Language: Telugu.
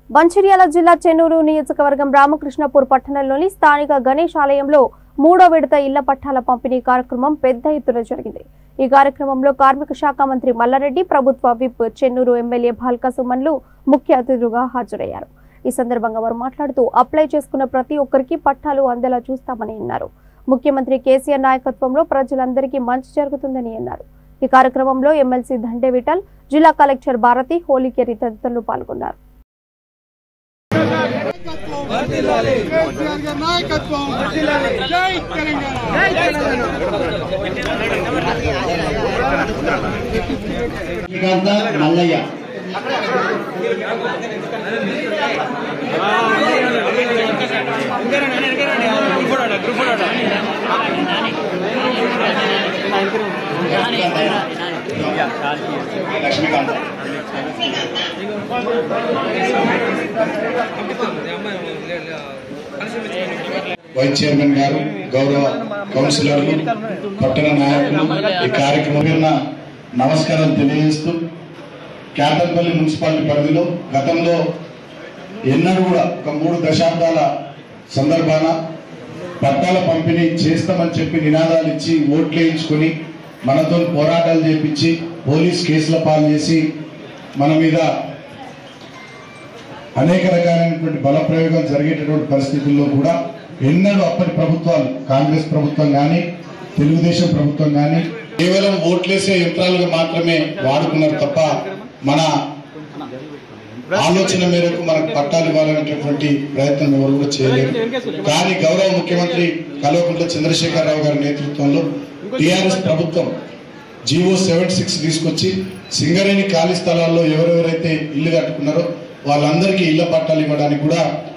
మంచిర్యాల జిల్లా చెన్నూరు నియోజకవర్గం రామకృష్ణపూర్ పట్టణంలోని స్థానిక గణేష్ ఆలయంలో మూడో విడత ఇళ్ల పట్టాల పంపిణీ కార్యక్రమం పెద్ద ఎత్తున జరిగింది ఈ కార్యక్రమంలో కార్మిక శాఖ మంత్రి మల్లారెడ్డి ప్రభుత్వ విప్ చెన్నూరు ఎమ్మెల్యే భాల్కా సుమన్లు ముఖ్య అతిథులుగా హాజరయ్యారు ఈ సందర్భంగా వారు మాట్లాడుతూ అప్లై చేసుకున్న ప్రతి ఒక్కరికి పట్టాలు అందేలా చూస్తామని అన్నారు ముఖ్యమంత్రి కేసీఆర్ నాయకత్వంలో ప్రజలందరికీ మంచి జరుగుతుందని అన్నారు ఈ కార్యక్రమంలో ఎమ్మెల్సీ దండే విఠల్ జిల్లా కలెక్టర్ భారతి హోలీకేరి తదితరులు పాల్గొన్నారు కేసీఆర్ గారి నాయకత్వం జై తెలంగాణ శ్రీకాంత మల్లయ్య లక్ష్మీకాంత్ వైస్ చైర్మన్ గారు గౌరవ కౌన్సిలర్లు పట్టణ నాయకులు ఈ కార్యక్రమం మీద నమస్కారం తెలియజేస్తూ క్యాటర్పల్లి మున్సిపాలిటీ పరిధిలో గతంలో ఎన్నడూ కూడా ఒక మూడు దశాబ్దాల సందర్భాన పట్టాల పంపిణీ చేస్తామని చెప్పి నినాదాలు ఇచ్చి ఓట్లు వేయించుకొని మనతో పోరాటాలు చేపించి పోలీస్ కేసుల పాలు చేసి మన మీద అనేక రకాలైనటువంటి బల ప్రయోగం జరిగేటటువంటి పరిస్థితుల్లో కూడా ఎన్నడూ అప్పటి ప్రభుత్వాలు కాంగ్రెస్ ప్రభుత్వం కానీ తెలుగుదేశం ప్రభుత్వం కానీ కేవలం ఓట్లేసే యంత్రాలుగా మాత్రమే వాడుకున్నారు తప్ప మన ఆలోచన మేరకు మనకు పట్టాలు ఇవ్వాలనేటటువంటి ప్రయత్నం ఎవరు కూడా చేయలేదు కానీ గౌరవ ముఖ్యమంత్రి కల్వకుంట్ల చంద్రశేఖరరావు గారి నేతృత్వంలో టిఆర్ఎస్ ప్రభుత్వం జీవో సెవెన్ సిక్స్ తీసుకొచ్చి సింగరేణి ఖాళీ స్థలాల్లో ఎవరెవరైతే ఇల్లు కట్టుకున్నారో వాళ్ళందరికీ ఇళ్ల పట్టాలు ఇవ్వడానికి కూడా